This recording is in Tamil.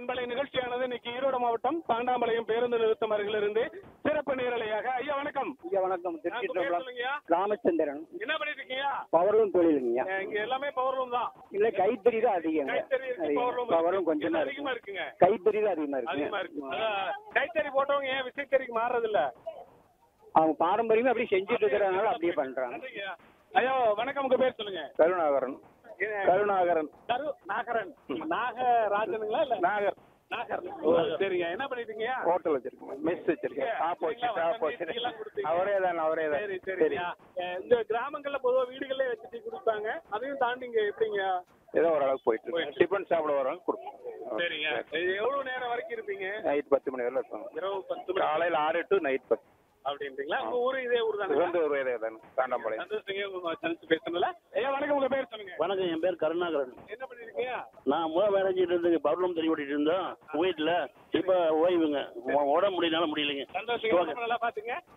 பண்பலை நிகழ்ச்சியானது இன்னைக்கு ஈரோடு மாவட்டம் பாண்டாம்பாளையம் பேருந்து நிறுத்தம் அருகிலிருந்து சிறப்பு நேரலையாக ஐயா வணக்கம் ஐயா வணக்கம் உங்க பேர் திருச்சிற்றம்பலம் சொல்லுங்கய்யா. ராமச்சந்திரன் என்ன பண்ணிட்டு இருக்கீங்க பவரும் தொழிலுங்க அஹ் இங்க எல்லாமே பவர் ரூம் தான் இல்ல கைத்தறி தான் அதிகங்க கைத்தறி இருக்கு பவர் ரூம் பவரும் கொஞ்சம் தான் அதிகமா இருக்கு இருக்குங்க கைத்தறி தான் அதிகமா அதிகமா இருக்கு இருக்கு அதான் கைத்தறி போட்டவங்க ஏன் விசைத்தறிக்கு மாறுறது இல்ல அவங்க பாரம்பரியமா அப்படியே செஞ்சுட்டு இருக்கிறதுனால அப்படியே பண்றாங்க நன்றிங்கய்யா. ஐயா வணக்கம் உங்க பேர் சொல்லுங்க கருணாகரன் கருணாகரன் கரு நாகரன் நாகராஜனுங்களா இல்ல நாகர் நாகர் ஓ சரிங்க என்ன பண்ணிட்டு இருக்கீங்க ஹோட்டல் வச்சிருக்கேன் மெஸ் வச்சிருக்கேன் ஆப்போசிட் ஆப்போசிட் எல்லாம் கொடுத்தீங்க. அவரே தான் அவரே தான் சரி சரிங்க அஹ் இந்த கிராமங்கள்ல பொதுவா வீடுகளே வச்சு டீ குடிப்பாங்க அதையும் தாண்டி இங்க எப்படிங்க ஏதோ ஓரளவுக்கு போயிட்டு போயிட்டு இருக்கு டிஃபன் சாப்பிட வரவங்க கொடுப்போம் சரிங்க இது எவ்வளவு நேரம் வரைக்கும் இருப்பீங்க நைட் பத்து மணி வரையில இருப்பாங்க இரவு பத்து மணி காலையில ஆறு டு நைட் பத்து அப்படின்றீங்களா உங்க ஊரு இதே ஊர் தானே சொந்த ஒரு வேலையை தானே தாண்டாம்பாளையம் சந்தோஷங்க உங்க சந்திச்சு பேசுனதுல ஐயா வணக்கம் உங்க பேர் சொல்லுங்க வணக்கம் என் பேர் கருணாகரன் என்ன பண்ணிருக்கீங்க நான் முதல் வேலை செஞ்சுட்டு இருந்து பவுர்ணம் தறி ஓட்டிட்டு இருந்தோம் குவைத்தில் இப்போ ஓய்வுங்க ஓ- ஓட முடியனால முடியலைங்க சந்தோஷங்க ரொம்ப நல்லா பாத்துங்க